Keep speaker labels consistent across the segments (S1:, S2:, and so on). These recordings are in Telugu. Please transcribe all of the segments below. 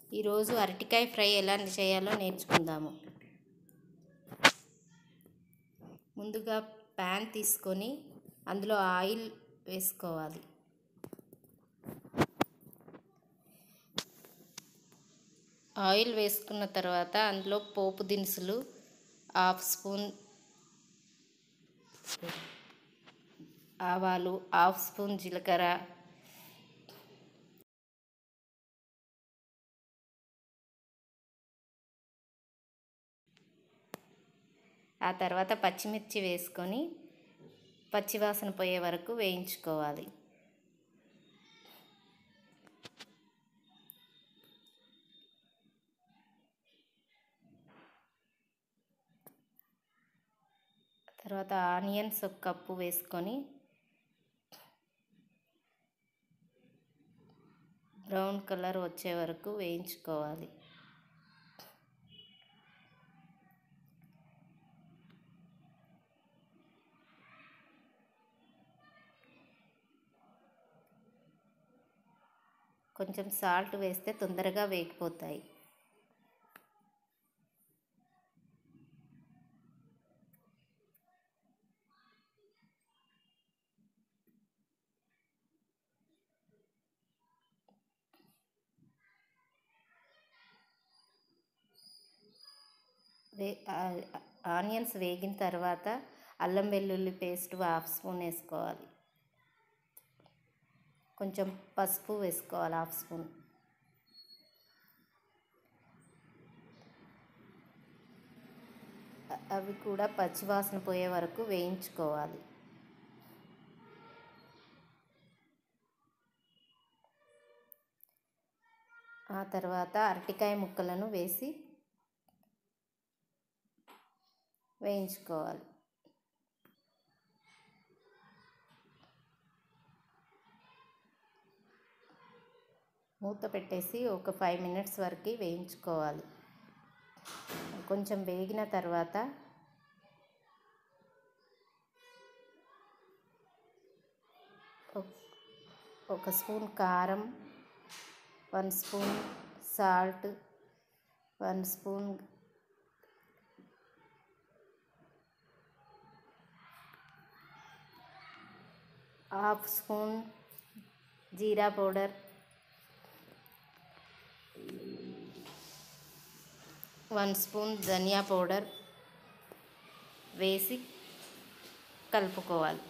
S1: ఈరోజు అరటికాయ ఫ్రై ఎలా చేయాలో నేర్చుకుందాము ముందుగా ప్యాన్ తీసుకొని అందులో ఆయిల్ వేసుకోవాలి ఆయిల్ వేసుకున్న తర్వాత అందులో పోపు దినుసులు హాఫ్ స్పూన్ ఆవాలు హాఫ్ స్పూన్ జీలకర్ర ఆ తర్వాత పచ్చిమిర్చి వేసుకొని పచ్చివాసన పోయే వరకు వేయించుకోవాలి తర్వాత ఆనియన్స్ ఒక కప్పు వేసుకొని బ్రౌన్ కలర్ వచ్చే వరకు వేయించుకోవాలి కొంచెం సాల్ట్ వేస్తే తొందరగా వేగిపోతాయి వే ఆనియన్స్ వేగిన తర్వాత అల్లం వెల్లుల్లి పేస్ట్ హాఫ్ స్పూన్ వేసుకోవాలి కొంచెం పసుపు వేసుకోవాలి హాఫ్ స్పూన్ అవి కూడా పచ్చివాసన పోయే వరకు వేయించుకోవాలి ఆ తర్వాత అరటికాయ ముక్కలను వేసి వేయించుకోవాలి మూత పెట్టేసి ఒక ఫైవ్ మినిట్స్ వరకు వేయించుకోవాలి కొంచెం వేగిన తర్వాత ఒక స్పూన్ కారం one spoon salt one spoon half spoon జీరా పౌడర్ వన్ స్పూన్ ధనియా పౌడర్ వేసి కలుపుకోవాలి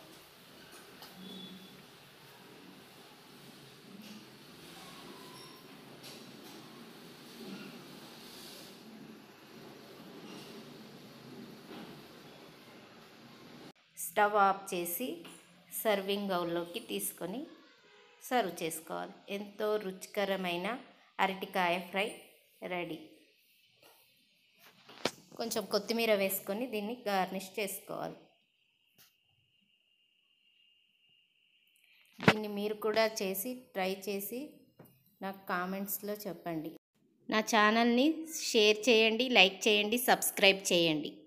S1: స్టవ్ ఆఫ్ చేసి సర్వింగ్ బౌల్లోకి తీసుకొని సర్వ్ చేసుకోవాలి ఎంతో రుచికరమైన అరటికాయ ఫ్రై రెడీ కొంచెం కొత్తిమీర వేసుకొని దీన్ని గార్నిష్ చేసుకోవాలి దీన్ని మీరు కూడా చేసి ట్రై చేసి నాకు కామెంట్స్లో చెప్పండి నా ఛానల్ని షేర్ చేయండి లైక్ చేయండి సబ్స్క్రైబ్ చేయండి